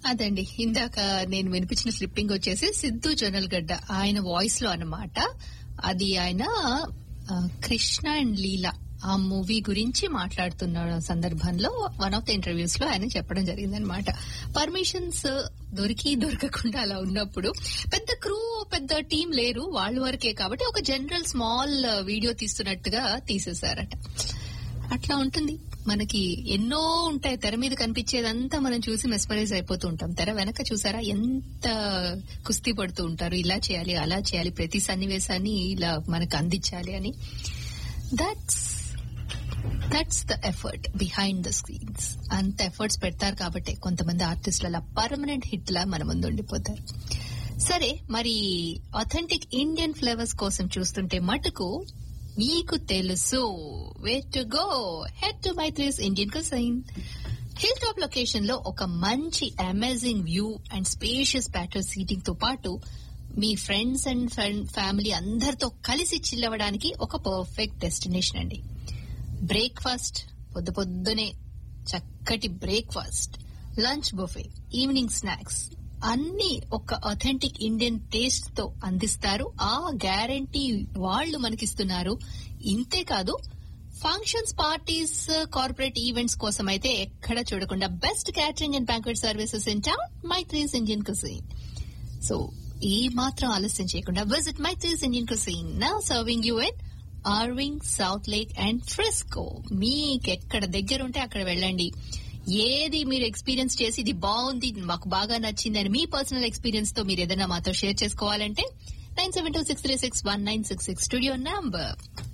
అదండి ఇందాక నేను వినిపించిన క్లిప్పింగ్ వచ్చేసి సిద్ధు జొన్నలగడ్డ ఆయన వాయిస్ లో అన్నమాట అది ఆయన ఆ, కృష్ణ అండ్ లీలా ఆ మూవీ గురించి మాట్లాడుతున్న సందర్భంలో వన్ ఆఫ్ ద ఇంటర్వ్యూస్ లో ఆయన చెప్పడం జరిగిందనమాట పర్మిషన్స్ దొరికి దొరకకుండా అలా ఉన్నప్పుడు పెద్ద క్రూ పెద్ద టీం లేరు వాళ్ళ వరకే కాబట్టి ఒక జనరల్ స్మాల్ వీడియో తీస్తున్నట్టుగా తీసేశారట అట్లా ఉంటుంది మనకి ఎన్నో ఉంటాయి తెర మీద కనిపించేదంతా మనం చూసి మెస్మరైజ్ అయిపోతూ ఉంటాం తెర వెనక చూసారా ఎంత కుస్తీ పడుతూ ఉంటారు ఇలా చేయాలి అలా చేయాలి ప్రతి సన్నివేశాన్ని ఇలా మనకు అందించాలి అని that's that's the effort behind the screens అంత ఎఫర్ట్స్ పెడతారు కాబట్టి కొంతమంది ఆర్టిస్టులు అలా పర్మనెంట్ హిట్ లా మన ముందు ఉండిపోతారు సరే మరి అథెంటిక్ ఇండియన్ ఫ్లేవర్స్ కోసం చూస్తుంటే మటుకు మీకు తెలుసు way to go head to Maithri's Indian cuisine hill top location లో ఒక మంచి amazing view and spacious patio seating తో పాటు మీ ఫ్రెండ్స్ అండ్ ఫ్యామిలీ అందరితో కలిసి చిల్లవడానికి ఒక పర్ఫెక్ట్ డెస్టినేషన్ అండి బ్రేక్ఫాస్ట్ పొద్దు పొద్దునే చక్కటి breakfast lunch buffet evening snacks అన్ని ఒక అథెంటిక్ ఇండియన్ టేస్ట్ తో అందిస్తారు ఆ గ్యారంటీ వాళ్ళు మనకిస్తున్నారు ఇంతే కాదు ఫంక్షన్స్ పార్టీస్ కార్పొరేట్ ఈవెంట్స్ కోసం అయితే ఎక్కడ చూడకుండా best catering and banquet services in town Maithri's Indian cuisine so ఈ మాత్రం ఆలస్యం చేయకుండా విజిట్ మైత్రీస్ ఇండియన్ కుసీన్ నా serving you in Irving South Lake and Frisco మీకు ఎక్కడ దగ్గర ఉంటే అక్కడ వెళ్ళండి ఏది మీరు ఎక్స్పీరియన్స్ చేసి ఇది బాగుంది మాకు బాగా నచ్చింది అని మీ పర్సనల్ ఎక్స్పీరియన్స్ తో మీరు ఏదైనా మాతో షేర్ చేసుకోవాలంటే nine seven two six three six one nine six six studio number